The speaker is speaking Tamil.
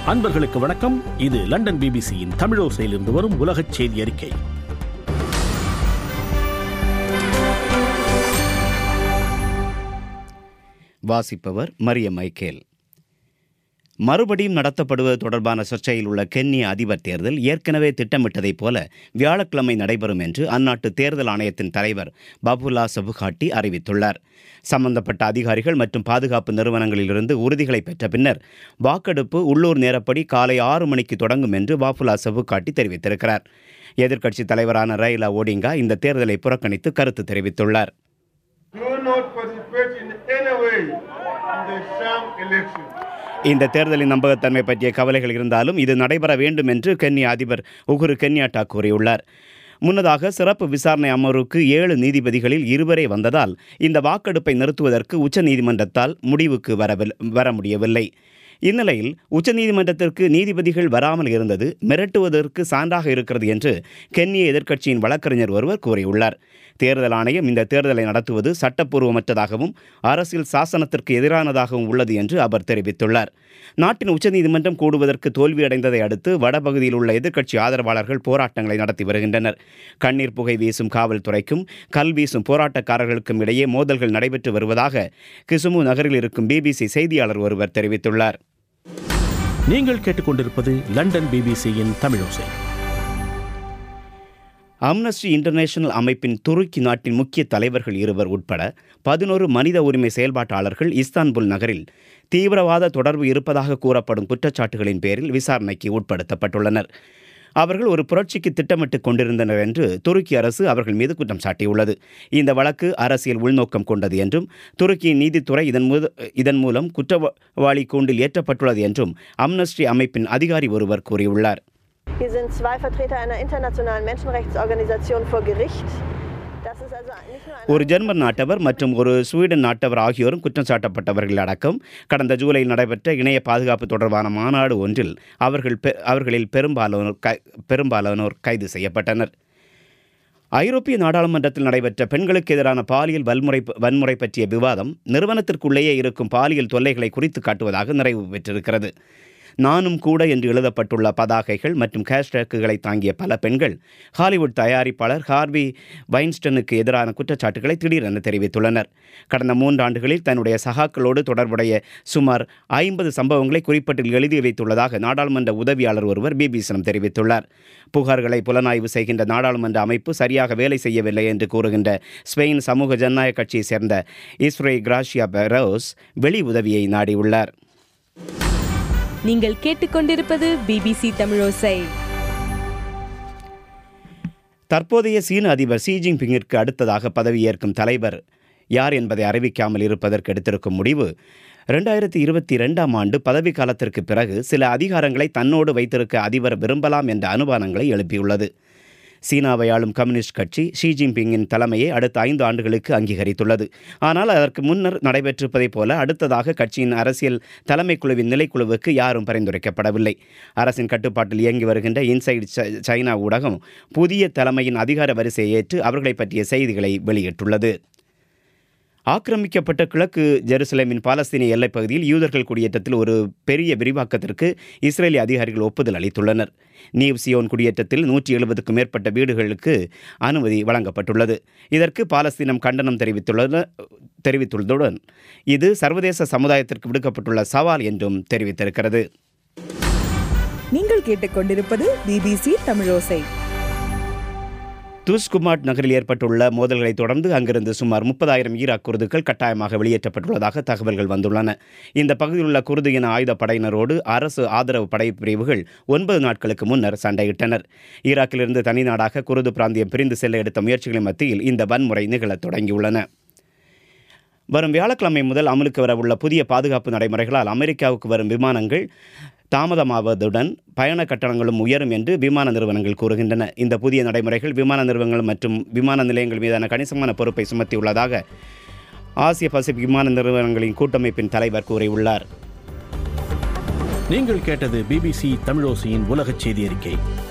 அன்பர்களுக்கு வணக்கம் இது லண்டன் பிபிசியின் தமிழோசையிலிருந்து வரும் உலகச் செய்தி அறிக்கை வாசிப்பவர் மரிய மைக்கேல் மறுபடியும் நடத்தப்படுவது தொடர்பான சர்ச்சையில் உள்ள கென்னிய அதிபர் தேர்தல் ஏற்கனவே திட்டமிட்டதைப் போல வியாழக்கிழமை நடைபெறும் என்று அந்நாட்டு தேர்தல் ஆணையத்தின் தலைவர் பபுலா சபுகாட்டி அறிவித்துள்ளார் சம்பந்தப்பட்ட அதிகாரிகள் மற்றும் பாதுகாப்பு நிறுவனங்களிலிருந்து உறுதிகளை பெற்ற பின்னர் வாக்கெடுப்பு உள்ளூர் நேரப்படி காலை ஆறு மணிக்கு தொடங்கும் என்று பாபுலா சபுகாட்டி தெரிவித்திருக்கிறார் எதிர்க்கட்சித் தலைவரான ரயிலா ஓடிங்கா இந்த தேர்தலை புறக்கணித்து கருத்து தெரிவித்துள்ளார் do not participate in any way in the sham election. இந்த தேர்தலின் நம்பகத்தன்மை பற்றிய கவலைகள் இருந்தாலும் இது நடைபெற வேண்டும் என்று கென்யா அதிபர் உகுரு கென்யாட்டா கூறியுள்ளார் முன்னதாக சிறப்பு விசாரணை அமர்வுக்கு ஏழு நீதிபதிகளில் இருவரே வந்ததால் இந்த வாக்கெடுப்பை நிறுத்துவதற்கு உச்சநீதிமன்றத்தால் முடிவுக்கு வரவில் வர முடியவில்லை இந்நிலையில் உச்சநீதிமன்றத்திற்கு நீதிபதிகள் வராமல் இருந்தது மிரட்டுவதற்கு சான்றாக இருக்கிறது என்று கென்னிய எதிர்க்கட்சியின் வழக்கறிஞர் ஒருவர் கூறியுள்ளார் தேர்தல் ஆணையம் இந்த தேர்தலை நடத்துவது சட்டப்பூர்வமற்றதாகவும் அரசியல் சாசனத்திற்கு எதிரானதாகவும் உள்ளது என்று அவர் தெரிவித்துள்ளார் நாட்டின் உச்சநீதிமன்றம் கூடுவதற்கு தோல்வியடைந்ததை அடுத்து வடபகுதியில் உள்ள எதிர்க்கட்சி ஆதரவாளர்கள் போராட்டங்களை நடத்தி வருகின்றனர் கண்ணீர் புகை வீசும் காவல்துறைக்கும் கல் வீசும் போராட்டக்காரர்களுக்கும் இடையே மோதல்கள் நடைபெற்று வருவதாக கிசுமு நகரில் இருக்கும் பிபிசி செய்தியாளர் ஒருவர் தெரிவித்துள்ளார் நீங்கள் கேட்டுக்கொண்டிருப்பது லண்டன் பிபிசியின் தமிழோசை அம்னஸ்டி இன்டர்நேஷனல் அமைப்பின் துருக்கி நாட்டின் முக்கிய தலைவர்கள் இருவர் உட்பட பதினோரு மனித உரிமை செயல்பாட்டாளர்கள் இஸ்தான்புல் நகரில் தீவிரவாத தொடர்பு இருப்பதாக கூறப்படும் குற்றச்சாட்டுகளின் பேரில் விசாரணைக்கு உட்படுத்தப்பட்டுள்ளனர் அவர்கள் ஒரு புரட்சிக்கு திட்டமிட்டு கொண்டிருந்தனர் என்று துருக்கி அரசு அவர்கள் மீது குற்றம் சாட்டியுள்ளது இந்த வழக்கு அரசியல் உள்நோக்கம் கொண்டது என்றும் துருக்கியின் நீதித்துறை இதன் மூல இதன் மூலம் குற்றவாளி கூண்டில் ஏற்றப்பட்டுள்ளது என்றும் அம்னஸ்டி அமைப்பின் அதிகாரி ஒருவர் கூறியுள்ளார் Hier sind zwei Vertreter einer internationalen Menschenrechtsorganisation vor Gericht. Das ist also nicht nur eine ஒரு ஜெர்மன் நாட்டவர் மற்றும் ஒரு ஸ்வீடன் நாட்டவர் ஆகியோரும் குற்றம் சாட்டப்பட்டவர்கள் அடக்கம் கடந்த ஜூலையில் நடைபெற்ற இணைய பாதுகாப்பு தொடர்பான மாநாடு ஒன்றில் அவர்கள் பெ- அவர்களில் பெரும்பாலானோர் கை- பெரும்பாலானோர் கைது செய்யப்பட்டனர் ஐரோப்பிய நாடாளுமன்றத்தில் நடைபெற்ற பெண்களுக்கு எதிரான பாலியல் வன்முறை வன்முறை பற்றிய விவாதம் நிறுவனத்திற்குள்ளேயே இருக்கும் பாலியல் தொல்லைகளை குறித்து காட்டுவதாக நிறைவு பெற்றிருக்கிறது நானும் கூட என்று எழுதப்பட்டுள்ள பதாகைகள் மற்றும் ஹேஷ்டேக்குகளை தாங்கிய பல பெண்கள் ஹாலிவுட் தயாரிப்பாளர் ஹார்வி வைன்ஸ்டனுக்கு எதிரான குற்றச்சாட்டுகளை திடீரென தெரிவித்துள்ளனர் கடந்த மூன்றாண்டுகளில் தன்னுடைய சகாக்களோடு தொடர்புடைய சுமார் ஐம்பது சம்பவங்களை குறிப்பட்டில் எழுதி வைத்துள்ளதாக நாடாளுமன்ற உதவியாளர் ஒருவர் பிபிசியிடம் தெரிவித்துள்ளார் புகார்களை புலனாய்வு செய்கின்ற நாடாளுமன்ற அமைப்பு சரியாக வேலை செய்யவில்லை என்று கூறுகின்ற ஸ்பெயின் சமூக ஜனநாயக கட்சியைச் சேர்ந்த இஸ்ரே கிராஷியா பெரோஸ் வெளி உதவியை நாடியுள்ளார் நீங்கள் கேட்டுக்கொண்டிருப்பது பிபிசி தமிழோசை தற்போதைய சீன அதிபர் ஷி ஜின்பிங்கிற்கு அடுத்ததாக பதவியேற்கும் தலைவர் யார் என்பதை அறிவிக்காமல் இருப்பதற்கு எடுத்திருக்கும் முடிவு ரெண்டாயிரத்தி இருபத்தி ரெண்டாம் ஆண்டு பதவி காலத்திற்கு பிறகு சில அதிகாரங்களை தன்னோடு வைத்திருக்க அதிபர் விரும்பலாம் என்ற அனுமானங்களை எழுப்பியுள்ளது சீனாவை ஆளும் கம்யூனிஸ்ட் கட்சி ஷி ஜின்பிங்கின் தலைமையை அடுத்த ஐந்து ஆண்டுகளுக்கு அங்கீகரித்துள்ளது ஆனால் அதற்கு முன்னர் நடைபெற்றிருப்பதைப் போல அடுத்ததாக கட்சியின் அரசியல் தலைமைக் குழுவின் நிலைக்குழுவுக்கு யாரும் பரிந்துரைக்கப்படவில்லை அரசின் கட்டுப்பாட்டில் இயங்கி வருகின்ற இன்சைடு ச- சைனா ஊடகம் புதிய தலைமையின் அதிகார வரிசையை ஏற்று அவர்களை பற்றிய செய்திகளை வெளியிட்டுள்ளது ஆக்கிரமிக்கப்பட்ட கிழக்கு ஜெருசலேமின் பாலஸ்தீனிய எல்லைப் பகுதியில் யூதர்கள் குடியேற்றத்தில் ஒரு பெரிய விரிவாக்கத்திற்கு இஸ்ரேலிய அதிகாரிகள் ஒப்புதல் அளித்துள்ளனர் நியூ சியோன் குடியேற்றத்தில் நூற்றி எழுபதுக்கும் மேற்பட்ட வீடுகளுக்கு அனுமதி வழங்கப்பட்டுள்ளது இதற்கு பாலஸ்தீனம் கண்டனம் தெரிவித்துள்ளது தெரிவித்துள்ளதுடன் இது சர்வதேச சமுதாயத்திற்கு விடுக்கப்பட்டுள்ள சவால் என்றும் தெரிவித்திருக்கிறது நீங்கள் கேட்டுக்கொண்டிருப்பது பிபிசி தமிழோசை துஸ்குமாட் நகரில் ஏற்பட்டுள்ள மோதல்களை தொடர்ந்து அங்கிருந்து சுமார் முப்பதாயிரம் ஈராக் குருதுகள் கட்டாயமாக வெளியேற்றப்பட்டுள்ளதாக தகவல்கள் வந்துள்ளன இந்த பகுதியில் உள்ள குருது இன ஆயுத படையினரோடு அரசு ஆதரவு படைப்பிரிவுகள் ஒன்பது நாட்களுக்கு முன்னர் சண்டையிட்டனர் ஈராக்கிலிருந்து தனி நாடாக குருது பிராந்தியம் பிரிந்து செல்ல எடுத்த முயற்சிகளின் மத்தியில் இந்த வன்முறை நிகழத் தொடங்கியுள்ளன வரும் வியாழக்கிழமை முதல் அமலுக்கு வரவுள்ள புதிய பாதுகாப்பு நடைமுறைகளால் அமெரிக்காவுக்கு வரும் விமானங்கள் தாமதமாவதுடன் பயண கட்டணங்களும் உயரும் என்று விமான நிறுவனங்கள் கூறுகின்றன இந்த புதிய நடைமுறைகள் விமான நிறுவனங்கள் மற்றும் விமான நிலையங்கள் மீதான கணிசமான பொறுப்பை சுமத்தியுள்ளதாக ஆசிய பசிபிக் விமான நிறுவனங்களின் கூட்டமைப்பின் தலைவர் கூறியுள்ளார் நீங்கள் கேட்டது பிபிசி தமிழோசையின் உலகச் செய்தி அறிக்கை